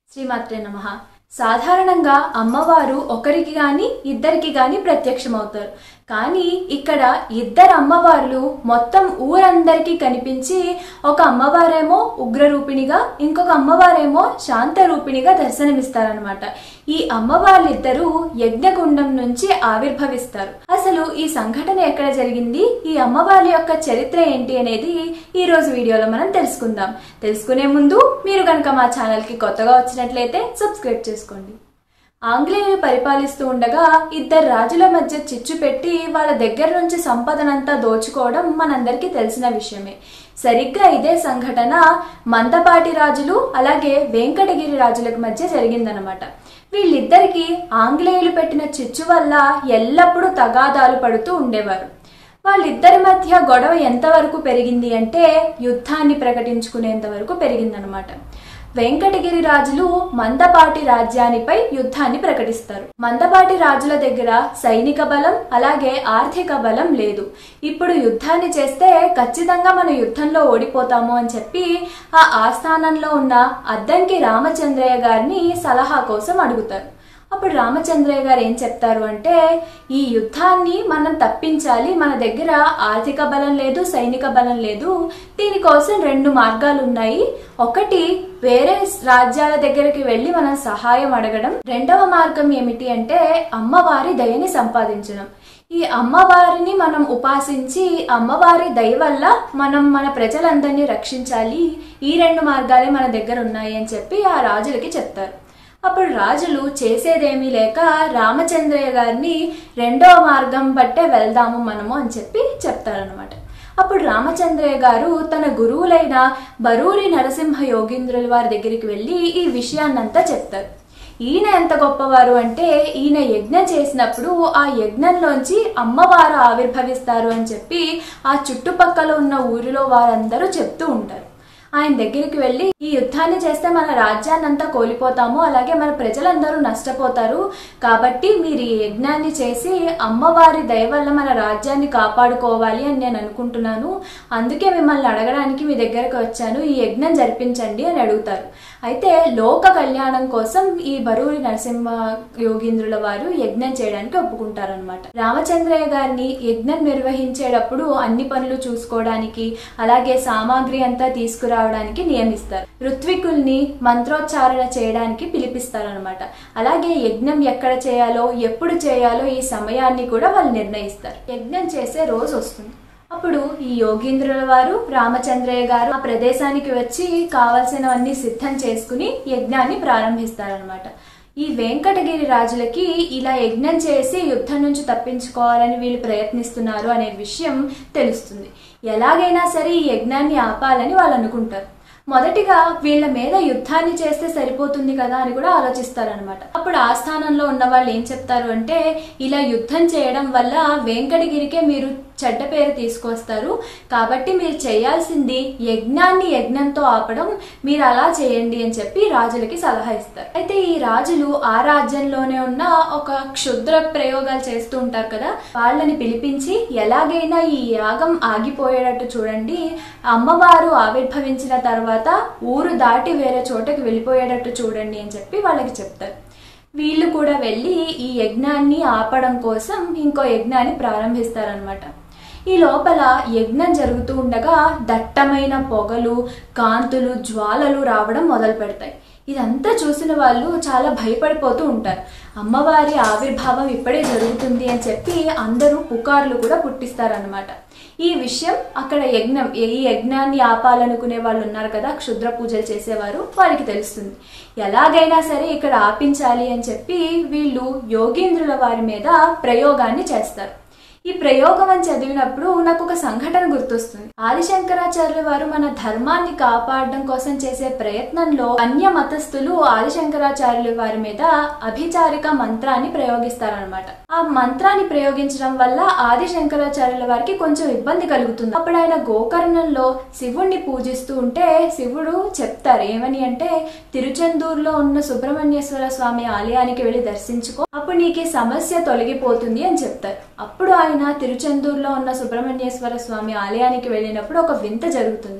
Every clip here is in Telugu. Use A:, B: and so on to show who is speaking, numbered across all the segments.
A: శ్రీమాత్రే నమ సాధారణంగా అమ్మవారు ఒకరికి గాని ఇద్దరికి గాని ప్రత్యక్షమవుతారు కానీ ఇక్కడ ఇద్దరు అమ్మవార్లు మొత్తం ఊరందరికీ కనిపించి ఒక అమ్మవారేమో ఉగ్రరూపిణిగా ఇంకొక అమ్మవారేమో శాంత రూపిణిగా దర్శనమిస్తారనమాట ఈ అమ్మవార్లిద్దరూ యజ్ఞగుండం నుంచి ఆవిర్భవిస్తారు అసలు ఈ సంఘటన ఎక్కడ జరిగింది ఈ అమ్మవారి యొక్క చరిత్ర ఏంటి అనేది ఈ రోజు వీడియోలో మనం తెలుసుకుందాం తెలుసుకునే ముందు మీరు కనుక మా ఛానల్కి కొత్తగా వచ్చినట్లయితే సబ్స్క్రైబ్ చేసుకోండి ఆంగ్లేయులు పరిపాలిస్తూ ఉండగా ఇద్దరు రాజుల మధ్య చిచ్చు పెట్టి వాళ్ళ దగ్గర నుంచి సంపదనంతా దోచుకోవడం మనందరికీ తెలిసిన విషయమే సరిగ్గా ఇదే సంఘటన మందపాటి రాజులు అలాగే వెంకటగిరి రాజులకు మధ్య జరిగిందనమాట వీళ్ళిద్దరికీ ఆంగ్లేయులు పెట్టిన చిచ్చు వల్ల ఎల్లప్పుడూ తగాదాలు పడుతూ ఉండేవారు వాళ్ళిద్దరి మధ్య గొడవ ఎంతవరకు పెరిగింది అంటే యుద్ధాన్ని ప్రకటించుకునేంత వరకు పెరిగిందనమాట వెంకటగిరి రాజులు మందపాటి రాజ్యానిపై యుద్ధాన్ని ప్రకటిస్తారు మందపాటి రాజుల దగ్గర సైనిక బలం అలాగే ఆర్థిక బలం లేదు ఇప్పుడు యుద్ధాన్ని చేస్తే ఖచ్చితంగా మన యుద్ధంలో ఓడిపోతాము అని చెప్పి ఆ ఆస్థానంలో ఉన్న అద్దంకి రామచంద్రయ్య గారిని సలహా కోసం అడుగుతారు అప్పుడు రామచంద్రయ్య గారు ఏం చెప్తారు అంటే ఈ యుద్ధాన్ని మనం తప్పించాలి మన దగ్గర ఆర్థిక బలం లేదు సైనిక బలం లేదు దీనికోసం రెండు మార్గాలు ఉన్నాయి ఒకటి వేరే రాజ్యాల దగ్గరికి వెళ్ళి మనం సహాయం అడగడం రెండవ మార్గం ఏమిటి అంటే అమ్మవారి దయని సంపాదించడం ఈ అమ్మవారిని మనం ఉపాసించి అమ్మవారి దయ వల్ల మనం మన ప్రజలందరినీ రక్షించాలి ఈ రెండు మార్గాలే మన దగ్గర ఉన్నాయి అని చెప్పి ఆ రాజులకి చెప్తారు అప్పుడు రాజులు చేసేదేమీ లేక రామచంద్రయ్య గారిని రెండవ మార్గం బట్టే వెళ్దాము మనము అని చెప్పి చెప్తారనమాట అప్పుడు రామచంద్రయ్య గారు తన గురువులైన బరూరి నరసింహ యోగీంద్రుల వారి దగ్గరికి వెళ్ళి ఈ విషయాన్నంతా చెప్తారు ఈయన ఎంత గొప్పవారు అంటే ఈయన యజ్ఞం చేసినప్పుడు ఆ యజ్ఞంలోంచి అమ్మవారు ఆవిర్భవిస్తారు అని చెప్పి ఆ చుట్టుపక్కల ఉన్న ఊరిలో వారందరూ చెప్తూ ఉంటారు ఆయన దగ్గరికి వెళ్ళి ఈ యుద్ధాన్ని చేస్తే మన రాజ్యాన్ని అంతా కోల్పోతాము అలాగే మన ప్రజలందరూ నష్టపోతారు కాబట్టి మీరు ఈ యజ్ఞాన్ని చేసి అమ్మవారి దయ వల్ల మన రాజ్యాన్ని కాపాడుకోవాలి అని నేను అనుకుంటున్నాను అందుకే మిమ్మల్ని అడగడానికి మీ దగ్గరకు వచ్చాను ఈ యజ్ఞం జరిపించండి అని అడుగుతారు అయితే లోక కళ్యాణం కోసం ఈ బరూరి నరసింహ యోగీంద్రుల వారు యజ్ఞం చేయడానికి ఒప్పుకుంటారనమాట రామచంద్రయ్య గారిని యజ్ఞం నిర్వహించేటప్పుడు అన్ని పనులు చూసుకోవడానికి అలాగే సామాగ్రి అంతా తీసుకురావడానికి నియమిస్తారు ఋత్వికుల్ని మంత్రోచ్చారణ చేయడానికి పిలిపిస్తారనమాట అలాగే యజ్ఞం ఎక్కడ చేయాలో ఎప్పుడు చేయాలో ఈ సమయాన్ని కూడా వాళ్ళు నిర్ణయిస్తారు యజ్ఞం చేసే రోజు వస్తుంది అప్పుడు ఈ యోగీంద్రుల వారు రామచంద్రయ్య గారు ఆ ప్రదేశానికి వచ్చి కావలసినవన్నీ సిద్ధం చేసుకుని యజ్ఞాన్ని ప్రారంభిస్తారనమాట ఈ వెంకటగిరి రాజులకి ఇలా యజ్ఞం చేసి యుద్ధం నుంచి తప్పించుకోవాలని వీళ్ళు ప్రయత్నిస్తున్నారు అనే విషయం తెలుస్తుంది ఎలాగైనా సరే ఈ యజ్ఞాన్ని ఆపాలని వాళ్ళు అనుకుంటారు మొదటిగా వీళ్ళ మీద యుద్ధాన్ని చేస్తే సరిపోతుంది కదా అని కూడా ఆలోచిస్తారనమాట అప్పుడు ఆస్థానంలో ఉన్న వాళ్ళు ఏం చెప్తారు అంటే ఇలా యుద్ధం చేయడం వల్ల వెంకటగిరికే మీరు చెడ్డ పేరు తీసుకొస్తారు కాబట్టి మీరు చేయాల్సింది యజ్ఞాన్ని యజ్ఞంతో ఆపడం మీరు అలా చేయండి అని చెప్పి రాజులకి సలహా ఇస్తారు అయితే ఈ రాజులు ఆ రాజ్యంలోనే ఉన్న ఒక క్షుద్ర ప్రయోగాలు చేస్తూ ఉంటారు కదా వాళ్ళని పిలిపించి ఎలాగైనా ఈ యాగం ఆగిపోయేటట్టు చూడండి అమ్మవారు ఆవిర్భవించిన తర్వాత ఊరు దాటి వేరే చోటకి వెళ్ళిపోయేటట్టు చూడండి అని చెప్పి వాళ్ళకి చెప్తారు వీళ్ళు కూడా వెళ్ళి ఈ యజ్ఞాన్ని ఆపడం కోసం ఇంకో యజ్ఞాన్ని ప్రారంభిస్తారనమాట ఈ లోపల యజ్ఞం జరుగుతూ ఉండగా దట్టమైన పొగలు కాంతులు జ్వాలలు రావడం మొదలు పెడతాయి ఇదంతా చూసిన వాళ్ళు చాలా భయపడిపోతూ ఉంటారు అమ్మవారి ఆవిర్భావం ఇప్పుడే జరుగుతుంది అని చెప్పి అందరూ పుకార్లు కూడా పుట్టిస్తారనమాట ఈ విషయం అక్కడ యజ్ఞం ఈ యజ్ఞాన్ని ఆపాలనుకునే వాళ్ళు ఉన్నారు కదా క్షుద్ర పూజలు చేసేవారు వారికి తెలుస్తుంది ఎలాగైనా సరే ఇక్కడ ఆపించాలి అని చెప్పి వీళ్ళు యోగేంద్రుల వారి మీద ప్రయోగాన్ని చేస్తారు ఈ ప్రయోగం అని చదివినప్పుడు నాకు ఒక సంఘటన గుర్తొస్తుంది ఆదిశంకరాచార్యుల వారు మన ధర్మాన్ని కాపాడడం కోసం చేసే ప్రయత్నంలో అన్య మతస్థులు ఆదిశంకరాచార్యుల వారి మీద అభిచారిక మంత్రాన్ని ప్రయోగిస్తారనమాట ఆ మంత్రాన్ని ప్రయోగించడం వల్ల ఆదిశంకరాచార్యుల వారికి కొంచెం ఇబ్బంది కలుగుతుంది అప్పుడు ఆయన గోకర్ణంలో శివుణ్ణి పూజిస్తూ ఉంటే శివుడు చెప్తారు ఏమని అంటే తిరుచెందూరులో ఉన్న సుబ్రహ్మణ్యేశ్వర స్వామి ఆలయానికి వెళ్ళి దర్శించుకో అప్పుడు నీకు ఈ సమస్య తొలగిపోతుంది అని చెప్తారు అప్పుడు ఆయన తిరుచెందూరులో ఉన్న సుబ్రహ్మణ్యేశ్వర స్వామి ఆలయానికి వెళ్ళినప్పుడు ఒక వింత జరుగుతుంది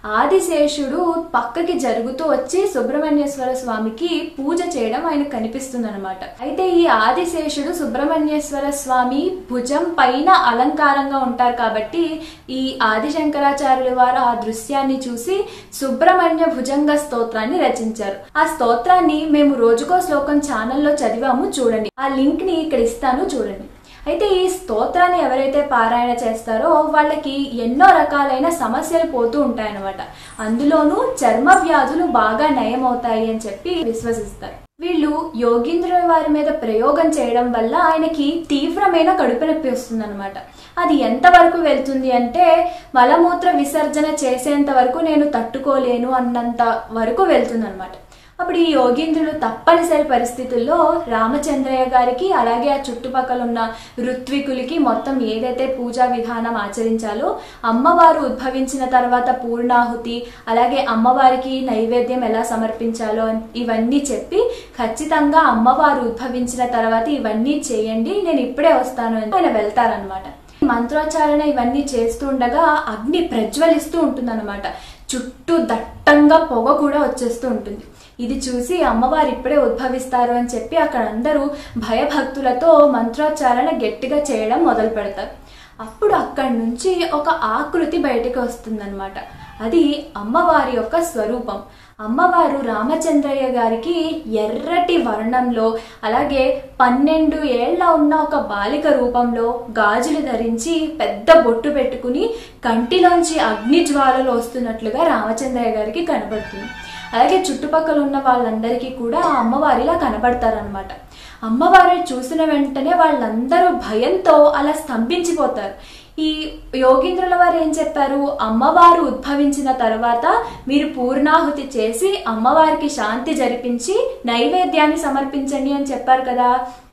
A: ఆదిశేషుడు పక్కకి జరుగుతూ వచ్చి సుబ్రహ్మణ్యేశ్వర స్వామికి పూజ చేయడం ఆయన కనిపిస్తుంది అనమాట అయితే ఈ ఆదిశేషుడు సుబ్రహ్మణ్యేశ్వర స్వామి భుజం పైన అలంకారంగా ఉంటారు కాబట్టి ఈ ఆదిశంకరాచార్యుల వారు ఆ దృశ్యాన్ని చూసి సుబ్రహ్మణ్య భుజంగ స్తోత్రాన్ని రచించారు ఆ స్తోత్రాన్ని మేము రోజుకో శ్లోకం ఛానల్లో చదివాము చూడండి ఆ లింక్ ని ఇక్కడ ఇస్తాను చూడండి అయితే ఈ స్తోత్రాన్ని ఎవరైతే పారాయణ చేస్తారో వాళ్ళకి ఎన్నో రకాలైన సమస్యలు పోతూ ఉంటాయన్నమాట అందులోనూ చర్మ వ్యాధులు బాగా నయమవుతాయి అని చెప్పి విశ్వసిస్తారు వీళ్ళు యోగీంద్రుల వారి మీద ప్రయోగం చేయడం వల్ల ఆయనకి తీవ్రమైన కడుపు నొప్పి వస్తుందన్నమాట అది ఎంతవరకు వెళ్తుంది అంటే మలమూత్ర విసర్జన చేసేంత వరకు నేను తట్టుకోలేను అన్నంత వరకు వెళ్తుందన్నమాట అప్పుడు ఈ యోగీంద్రులు తప్పనిసరి పరిస్థితుల్లో రామచంద్రయ్య గారికి అలాగే ఆ చుట్టుపక్కల ఉన్న ఋత్వికులకి మొత్తం ఏదైతే పూజా విధానం ఆచరించాలో అమ్మవారు ఉద్భవించిన తర్వాత పూర్ణాహుతి అలాగే అమ్మవారికి నైవేద్యం ఎలా సమర్పించాలో ఇవన్నీ చెప్పి ఖచ్చితంగా అమ్మవారు ఉద్భవించిన తర్వాత ఇవన్నీ చేయండి నేను ఇప్పుడే వస్తాను అని ఆయన వెళ్తారనమాట మంత్రోచ్చారణ ఇవన్నీ చేస్తూ ఉండగా అగ్ని ప్రజ్వలిస్తూ ఉంటుందన్నమాట చుట్టూ దట్టంగా పొగ కూడా వచ్చేస్తూ ఉంటుంది ఇది చూసి అమ్మవారు ఇప్పుడే ఉద్భవిస్తారు అని చెప్పి అక్కడ అందరూ భయభక్తులతో మంత్రోచ్చారణ గట్టిగా చేయడం మొదలు పెడతారు అప్పుడు అక్కడి నుంచి ఒక ఆకృతి బయటకు వస్తుందన్నమాట అది అమ్మవారి యొక్క స్వరూపం అమ్మవారు రామచంద్రయ్య గారికి ఎర్రటి వర్ణంలో అలాగే పన్నెండు ఏళ్ల ఉన్న ఒక బాలిక రూపంలో గాజులు ధరించి పెద్ద బొట్టు పెట్టుకుని కంటిలోంచి అగ్ని జ్వాలలు వస్తున్నట్లుగా రామచంద్రయ్య గారికి కనబడుతుంది అలాగే చుట్టుపక్కల ఉన్న వాళ్ళందరికీ కూడా ఆ అమ్మవారిలా కనబడతారనమాట అమ్మవారిని చూసిన వెంటనే వాళ్ళందరూ భయంతో అలా స్తంభించిపోతారు ఈ యోగీంద్రుల వారు ఏం చెప్పారు అమ్మవారు ఉద్భవించిన తర్వాత మీరు పూర్ణాహుతి చేసి అమ్మవారికి శాంతి జరిపించి నైవేద్యాన్ని సమర్పించండి అని చెప్పారు కదా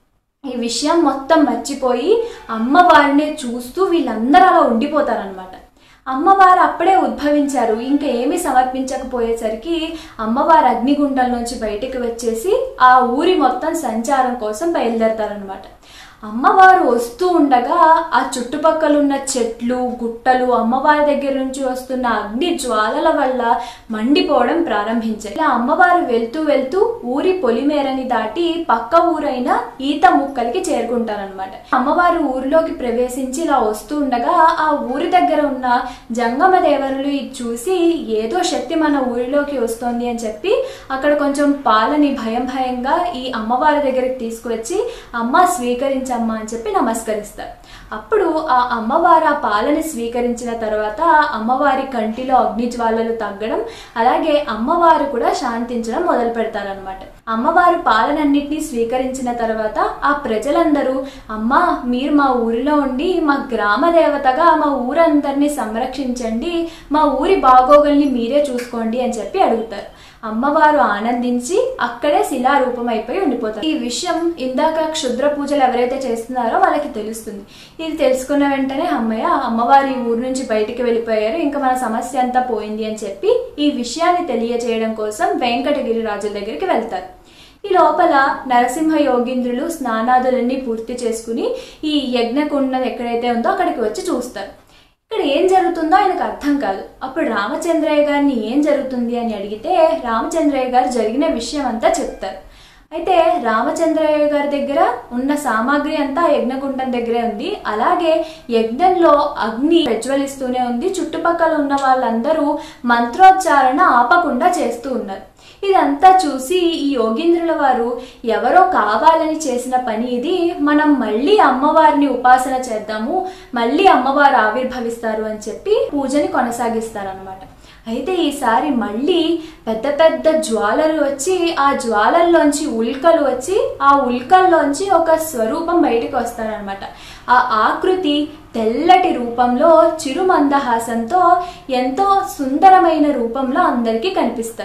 A: ఈ విషయం మొత్తం మర్చిపోయి అమ్మవారిని చూస్తూ వీళ్ళందరూ అలా ఉండిపోతారనమాట అమ్మవారు అప్పుడే ఉద్భవించారు ఇంకా ఏమీ సమర్పించకపోయేసరికి అమ్మవారు అగ్నిగుండం నుంచి బయటికి వచ్చేసి ఆ ఊరి మొత్తం సంచారం కోసం బయలుదేరతారనమాట అమ్మవారు వస్తూ ఉండగా ఆ చుట్టుపక్కల ఉన్న చెట్లు గుట్టలు అమ్మవారి దగ్గర నుంచి వస్తున్న అగ్ని జ్వాలల వల్ల మండిపోవడం ప్రారంభించాయి ఇలా అమ్మవారు వెళ్తూ వెళ్తూ ఊరి పొలిమేరని దాటి పక్క ఊరైన ఈత ముక్కలకి చేరుకుంటారనమాట అమ్మవారు ఊరిలోకి ప్రవేశించి ఇలా వస్తూ ఉండగా ఆ ఊరి దగ్గర ఉన్న జంగమ దేవరులు ఇది చూసి ఏదో శక్తి మన ఊరిలోకి వస్తోంది అని చెప్పి అక్కడ కొంచెం పాలని భయం భయంగా ఈ అమ్మవారి దగ్గరికి తీసుకువచ్చి అమ్మ స్వీకరించ అమ్మ అని చెప్పి నమస్కరిస్తారు అప్పుడు ఆ అమ్మవారు ఆ పాలని స్వీకరించిన తర్వాత అమ్మవారి కంటిలో అగ్ని జ్వాలలు తగ్గడం అలాగే అమ్మవారు కూడా శాంతించడం మొదలు పెడతారనమాట అమ్మవారు పాలనన్నింటినీ స్వీకరించిన తర్వాత ఆ ప్రజలందరూ అమ్మ మీరు మా ఊరిలో ఉండి మా గ్రామ దేవతగా మా ఊరందరినీ సంరక్షించండి మా ఊరి బాగోగుల్ని మీరే చూసుకోండి అని చెప్పి అడుగుతారు అమ్మవారు ఆనందించి అక్కడే శిలారూపం అయిపోయి ఉండిపోతారు ఈ విషయం ఇందాక క్షుద్ర పూజలు ఎవరైతే చేస్తున్నారో వాళ్ళకి తెలుస్తుంది ఇది తెలుసుకున్న వెంటనే అమ్మయ్య అమ్మవారి ఊరు నుంచి బయటికి వెళ్ళిపోయారు ఇంకా మన సమస్య అంతా పోయింది అని చెప్పి ఈ విషయాన్ని తెలియజేయడం కోసం వెంకటగిరి రాజుల దగ్గరికి వెళ్తారు ఈ లోపల నరసింహ యోగీంద్రులు స్నానాదులన్నీ పూర్తి చేసుకుని ఈ యజ్ఞకుండం ఎక్కడైతే ఉందో అక్కడికి వచ్చి చూస్తారు ఇక్కడ ఏం జరుగుతుందో ఆయనకు అర్థం కాదు అప్పుడు రామచంద్రయ్య గారిని ఏం జరుగుతుంది అని అడిగితే రామచంద్రయ్య గారు జరిగిన విషయం అంతా చెప్తారు అయితే రామచంద్రయ్య గారి దగ్గర ఉన్న సామాగ్రి అంతా యజ్ఞగుండం దగ్గరే ఉంది అలాగే యజ్ఞంలో అగ్ని ప్రజ్వలిస్తూనే ఉంది చుట్టుపక్కల ఉన్న వాళ్ళందరూ మంత్రోచ్చారణ ఆపకుండా చేస్తూ ఉన్నారు ఇదంతా చూసి ఈ యోగీంద్రుల వారు ఎవరో కావాలని చేసిన పని ఇది మనం మళ్ళీ అమ్మవారిని ఉపాసన చేద్దాము మళ్ళీ అమ్మవారు ఆవిర్భవిస్తారు అని చెప్పి పూజని కొనసాగిస్తారనమాట అయితే ఈసారి మళ్ళీ పెద్ద పెద్ద జ్వాలలు వచ్చి ఆ జ్వాలల్లోంచి ఉల్కలు వచ్చి ఆ ఉల్కల్లోంచి ఒక స్వరూపం బయటకు వస్తారనమాట ఆ ఆకృతి తెల్లటి రూపంలో చిరుమందహాసంతో ఎంతో సుందరమైన రూపంలో అందరికీ కనిపిస్తారు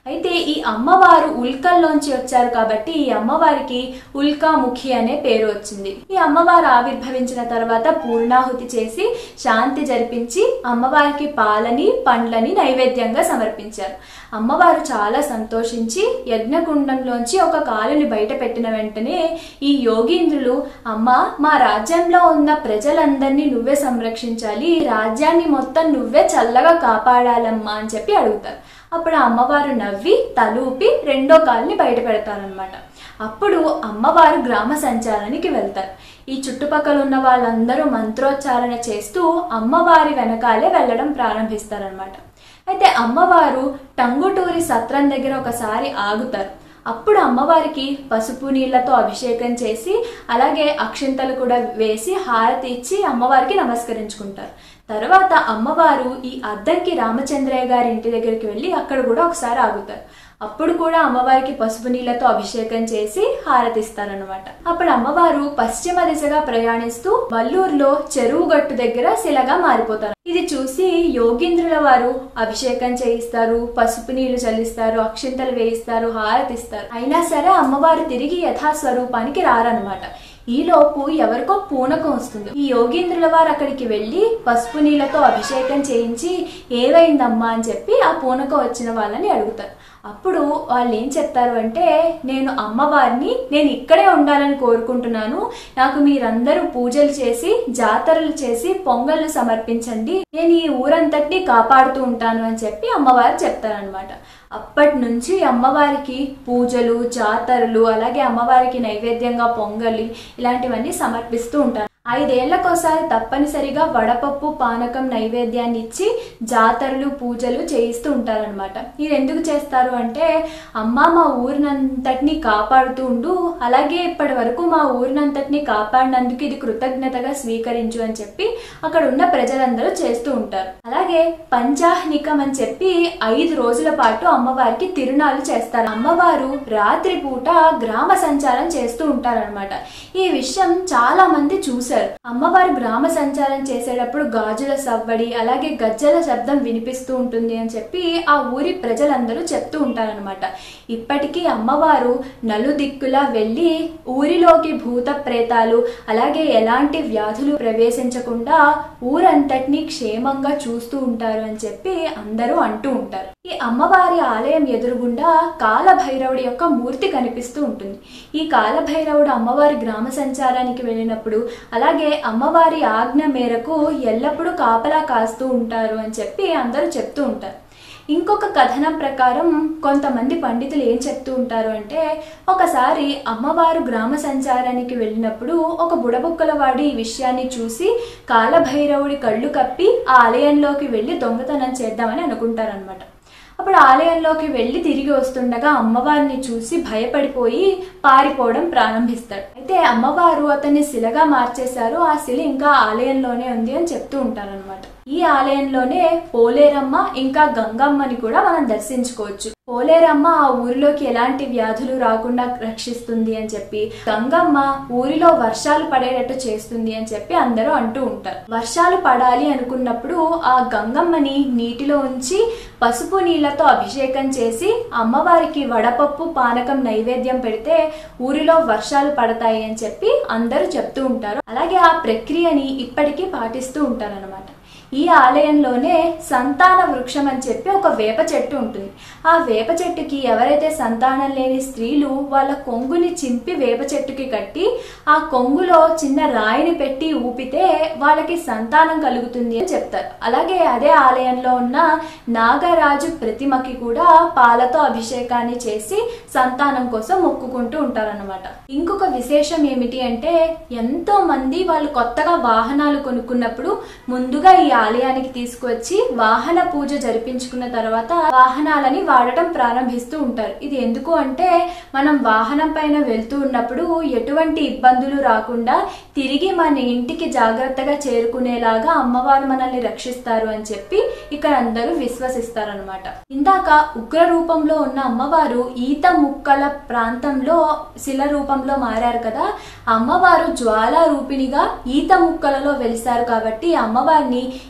A: అయితే ఈ అమ్మవారు ఉల్కల్లోంచి వచ్చారు కాబట్టి ఈ అమ్మవారికి ఉల్కాముఖి అనే పేరు వచ్చింది ఈ అమ్మవారు ఆవిర్భవించిన తర్వాత పూర్ణాహుతి చేసి శాంతి జరిపించి అమ్మవారికి పాలని పండ్లని నైవేద్యంగా సమర్పించారు అమ్మవారు చాలా సంతోషించి యజ్ఞకుండంలోంచి ఒక కాలుని బయట పెట్టిన వెంటనే ఈ యోగీంద్రులు అమ్మ మా రాజ్యంలో ఉన్న ప్రజలందరినీ నువ్వే సంరక్షించాలి ఈ రాజ్యాన్ని మొత్తం నువ్వే చల్లగా కాపాడాలమ్మా అని చెప్పి అడుగుతారు అప్పుడు ఆ అమ్మవారు నవ్వి తలూపి రెండో కాలుని బయట పెడతారనమాట అప్పుడు అమ్మవారు గ్రామ సంచారానికి వెళ్తారు ఈ చుట్టుపక్కల ఉన్న వాళ్ళందరూ మంత్రోచ్చారణ చేస్తూ అమ్మవారి వెనకాలే వెళ్ళడం ప్రారంభిస్తారనమాట అయితే అమ్మవారు టంగుటూరి సత్రం దగ్గర ఒకసారి ఆగుతారు అప్పుడు అమ్మవారికి పసుపు నీళ్లతో అభిషేకం చేసి అలాగే అక్షింతలు కూడా వేసి హారతి ఇచ్చి అమ్మవారికి నమస్కరించుకుంటారు తర్వాత అమ్మవారు ఈ అద్దంకి రామచంద్రయ్య గారి ఇంటి దగ్గరికి వెళ్ళి అక్కడ కూడా ఒకసారి ఆగుతారు అప్పుడు కూడా అమ్మవారికి పసుపు నీళ్లతో అభిషేకం చేసి హారతిస్తారనమాట అప్పుడు అమ్మవారు పశ్చిమ దిశగా ప్రయాణిస్తూ వల్లూరులో చెరువు గట్టు దగ్గర శిలగా మారిపోతారు ఇది చూసి యోగీంద్రుల వారు అభిషేకం చేయిస్తారు పసుపు నీళ్లు చల్లిస్తారు అక్షింతలు వేయిస్తారు హారతిస్తారు అయినా సరే అమ్మవారు తిరిగి యథాస్వరూపానికి రారనమాట ఈలోపు ఎవరికో పూనకం వస్తుంది ఈ యోగీంద్రుల వారు అక్కడికి వెళ్ళి పసుపు నీళ్లతో అభిషేకం చేయించి ఏవైందమ్మా అని చెప్పి ఆ పూనకం వచ్చిన వాళ్ళని అడుగుతారు అప్పుడు వాళ్ళు ఏం చెప్తారు అంటే నేను అమ్మవారిని నేను ఇక్కడే ఉండాలని కోరుకుంటున్నాను నాకు మీరందరూ పూజలు చేసి జాతరలు చేసి పొంగళ్ళు సమర్పించండి నేను ఈ ఊరంతటిని కాపాడుతూ ఉంటాను అని చెప్పి అమ్మవారు చెప్తారనమాట అప్పటి నుంచి అమ్మవారికి పూజలు జాతరలు అలాగే అమ్మవారికి నైవేద్యంగా పొంగలి ఇలాంటివన్నీ సమర్పిస్తూ ఉంటారు ఐదేళ్లకోసారి తప్పనిసరిగా వడపప్పు పానకం నైవేద్యాన్ని ఇచ్చి జాతరలు పూజలు చేయిస్తూ ఉంటారనమాట ఇది ఎందుకు చేస్తారు అంటే అమ్మ మా ఊరినంతటిని కాపాడుతూ ఉండు అలాగే ఇప్పటి వరకు మా ఊరినంతటిని కాపాడినందుకు ఇది కృతజ్ఞతగా స్వీకరించు అని చెప్పి అక్కడ ఉన్న ప్రజలందరూ చేస్తూ ఉంటారు అలాగే పంచాహ్నికం అని చెప్పి ఐదు రోజుల పాటు అమ్మవారికి తిరునాళ్ళు చేస్తారు అమ్మవారు రాత్రి పూట గ్రామ సంచారం చేస్తూ ఉంటారనమాట ఈ విషయం చాలా మంది చూశారు అమ్మవారు గ్రామ సంచారం చేసేటప్పుడు గాజుల సవ్వడి అలాగే గజ్జల శబ్దం వినిపిస్తూ ఉంటుంది అని చెప్పి ఆ ఊరి ప్రజలందరూ చెప్తూ ఉంటారనమాట ఇప్పటికీ అమ్మవారు నలుదిక్కులా వెళ్ళి ఊరిలోకి భూత ప్రేతాలు అలాగే ఎలాంటి వ్యాధులు ప్రవేశించకుండా ఊరంతటినీ క్షేమంగా చూస్తూ ఉంటారు అని చెప్పి అందరూ అంటూ ఉంటారు ఈ అమ్మవారి ఆలయం ఎదురుగుండా కాలభైరవుడి యొక్క మూర్తి కనిపిస్తూ ఉంటుంది ఈ కాలభైరవుడు అమ్మవారి గ్రామ సంచారానికి వెళ్ళినప్పుడు అలాగే అమ్మవారి ఆజ్ఞ మేరకు ఎల్లప్పుడూ కాపలా కాస్తూ ఉంటారు అని చెప్పి అందరూ చెప్తూ ఉంటారు ఇంకొక కథనం ప్రకారం కొంతమంది పండితులు ఏం చెప్తూ ఉంటారు అంటే ఒకసారి అమ్మవారు గ్రామ సంచారానికి వెళ్ళినప్పుడు ఒక బుడబుక్కల వాడి ఈ విషయాన్ని చూసి కాలభైరవుడి కళ్ళు కప్పి ఆ ఆలయంలోకి వెళ్ళి దొంగతనం చేద్దామని అనుకుంటారనమాట అప్పుడు ఆలయంలోకి వెళ్ళి తిరిగి వస్తుండగా అమ్మవారిని చూసి భయపడిపోయి పారిపోవడం ప్రారంభిస్తాడు అయితే అమ్మవారు అతన్ని శిలగా మార్చేశారు ఆ శిల ఇంకా ఆలయంలోనే ఉంది అని చెప్తూ ఉంటారనమాట ఈ ఆలయంలోనే పోలేరమ్మ ఇంకా గంగమ్మని కూడా మనం దర్శించుకోవచ్చు పోలేరమ్మ ఆ ఊరిలోకి ఎలాంటి వ్యాధులు రాకుండా రక్షిస్తుంది అని చెప్పి గంగమ్మ ఊరిలో వర్షాలు పడేటట్టు చేస్తుంది అని చెప్పి అందరూ అంటూ ఉంటారు వర్షాలు పడాలి అనుకున్నప్పుడు ఆ గంగమ్మని నీటిలో ఉంచి పసుపు నీళ్లతో అభిషేకం చేసి అమ్మవారికి వడపప్పు పానకం నైవేద్యం పెడితే ఊరిలో వర్షాలు పడతాయి అని చెప్పి అందరూ చెప్తూ ఉంటారు అలాగే ఆ ప్రక్రియని ఇప్పటికీ పాటిస్తూ ఉంటారన్నమాట ఈ ఆలయంలోనే సంతాన వృక్షం అని చెప్పి ఒక వేప చెట్టు ఉంటుంది ఆ వేప చెట్టుకి ఎవరైతే సంతానం లేని స్త్రీలు వాళ్ళ కొంగుని చింపి వేప చెట్టుకి కట్టి ఆ కొంగులో చిన్న రాయిని పెట్టి ఊపితే వాళ్ళకి సంతానం కలుగుతుంది అని చెప్తారు అలాగే అదే ఆలయంలో ఉన్న నాగరాజు ప్రతిమకి కూడా పాలతో అభిషేకాన్ని చేసి సంతానం కోసం మొక్కుకుంటూ ఉంటారన్నమాట ఇంకొక విశేషం ఏమిటి అంటే ఎంతో మంది వాళ్ళు కొత్తగా వాహనాలు కొనుక్కున్నప్పుడు ముందుగా ఈ ఆలయానికి తీసుకువచ్చి వాహన పూజ జరిపించుకున్న తర్వాత వాహనాలని వాడటం ప్రారంభిస్తూ ఉంటారు ఇది ఎందుకు అంటే మనం వాహనం పైన వెళ్తూ ఉన్నప్పుడు ఎటువంటి ఇబ్బందులు రాకుండా తిరిగి మన ఇంటికి జాగ్రత్తగా చేరుకునేలాగా అమ్మవారు మనల్ని రక్షిస్తారు అని చెప్పి ఇక్కడ అందరూ విశ్వసిస్తారనమాట ఇందాక ఉగ్ర రూపంలో ఉన్న అమ్మవారు ఈత ముక్కల ప్రాంతంలో శిల రూపంలో మారారు కదా అమ్మవారు జ్వాల రూపిణిగా ఈత ముక్కలలో వెలిసారు కాబట్టి అమ్మవారిని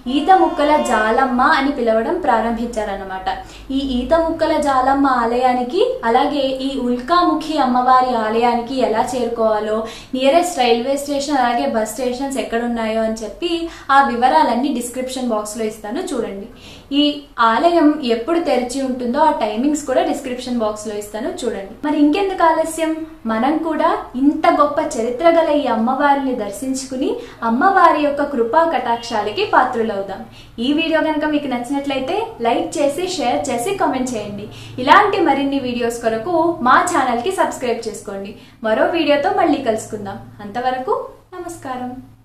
A: ఈత ముక్కల జాలమ్మ అని పిలవడం ప్రారంభించారన్నమాట ఈ ఈత ముక్కల జాలమ్మ ఆలయానికి అలాగే ఈ ఉల్కాముఖి అమ్మవారి ఆలయానికి ఎలా చేరుకోవాలో నియరెస్ట్ రైల్వే స్టేషన్ అలాగే బస్ స్టేషన్స్ ఎక్కడున్నాయో అని చెప్పి ఆ వివరాలన్నీ డిస్క్రిప్షన్ బాక్స్లో ఇస్తాను చూడండి ఈ ఆలయం ఎప్పుడు తెరిచి ఉంటుందో ఆ టైమింగ్స్ కూడా డిస్క్రిప్షన్ బాక్స్లో ఇస్తాను చూడండి మరి ఇంకెందుకు ఆలస్యం మనం కూడా ఇంత గొప్ప చరిత్ర గల ఈ అమ్మవారిని దర్శించుకుని అమ్మవారి యొక్క కృపా కటాక్షాలకి పాత్రులవుదాం ఈ వీడియో కనుక మీకు నచ్చినట్లయితే లైక్ చేసి షేర్ చేసి కామెంట్ చేయండి ఇలాంటి మరిన్ని వీడియోస్ కొరకు మా ఛానల్కి సబ్స్క్రైబ్ చేసుకోండి మరో వీడియోతో మళ్ళీ కలుసుకుందాం అంతవరకు నమస్కారం